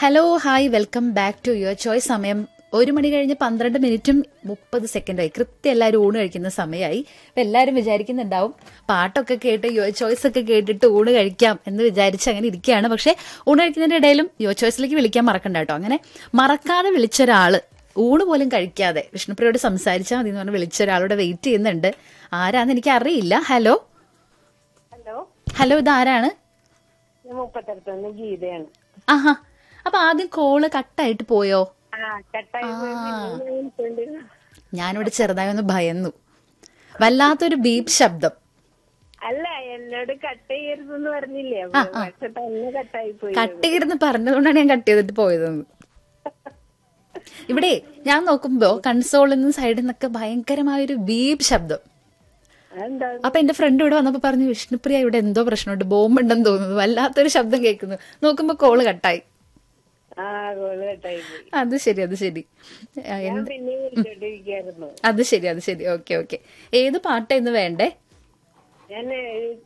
Hello hi welcome back to your choice സമയം ഒരു മണി കഴിഞ്ഞ് പന്ത്രണ്ട് മിനിറ്റും മുപ്പത് സെക്കൻഡായി കൃത്യം എല്ലാവരും ഊണ് കഴിക്കുന്ന സമയമായി അപ്പൊ എല്ലാവരും വിചാരിക്കുന്നുണ്ടാവും പാട്ടൊക്കെ കേട്ട് യുവർ ചോയ്സ് ഒക്കെ കേട്ടിട്ട് ഊണ് കഴിക്കാം എന്ന് വിചാരിച്ച് അങ്ങനെ ഇരിക്കുകയാണ് പക്ഷെ ഊണ് കഴിക്കുന്നതിന്റെ ഇടയിലും യുവർ ചോയ്സിലേക്ക് വിളിക്കാൻ മറക്കണ്ട കേട്ടോ അങ്ങനെ മറക്കാതെ വിളിച്ച ഒരാള് ഊണ് പോലും കഴിക്കാതെ വിഷ്ണുപ്രിയോട് സംസാരിച്ചാൽ മതി എന്ന് പറഞ്ഞ് വിളിച്ച ഒരാളോട് വെയിറ്റ് ചെയ്യുന്നുണ്ട് ആരാന്ന് എനിക്ക് അറിയില്ല ഹലോ ഹലോ ഹലോ ഇതാരാണ് ഞാൻ മുപ്പത്തടുത്തുനിന്ന് ഗീതയാണ് ആഹാ അപ്പൊ ആദ്യം കോള് കട്ടായിട്ട് പോയോ ആ കട്ടായി പോയി. പിന്നെ ഞാൻ വിളിച്ചോണ്ടിരുന്നു. ഞാനിവിടെ ചെറുതായി ഒന്ന് ഭയന്നു വല്ലാത്തൊരു ബീപ് ശബ്ദം അല്ല എന്നോട് കട്ട് ചെയ്യരുതെന്ന് പറഞ്ഞില്ലേ അപ്പൊ പക്ഷെ തന്നെ കട്ടായി പോയി കട്ട് ചെയ്തെന്ന് പറഞ്ഞതുകൊണ്ടാണ് ഞാൻ കട്ട് ചെയ്തിട്ട് പോയതെന്ന് ഇവിടെ ഞാൻ നോക്കുമ്പോ കൺസോളിൽ നിന്ന് സൈഡിൽ നിന്നൊക്കെ ഭയങ്കരമായൊരു ബീപ് ശബ്ദം അതെന്താ അപ്പൊ എന്റെ ഫ്രണ്ട് ഇവിടെ വന്നപ്പോ പറഞ്ഞു വിഷ്ണുപ്രിയ ഇവിടെ എന്തോ പ്രശ്നമുണ്ട് ബോംബ് ഉണ്ടെന്ന് തോന്നുന്നു വല്ലാത്തൊരു ശബ്ദം കേൾക്കുന്നു നോക്കുമ്പോ കോള് കട്ടായി ആ കോള് കട്ടായി പോയി അത് ശരി അത് ശരി ആ, ഞാൻ എന്ത്- പിന്നെ വിളിച്ചോണ്ടിരിക്കായിരുന്നു അത് ശരി അത് ശരി ഓക്കെ ഓക്കെ ഏത് പാട്ടാ ഇന്ന് വേണ്ടേ ഞാൻ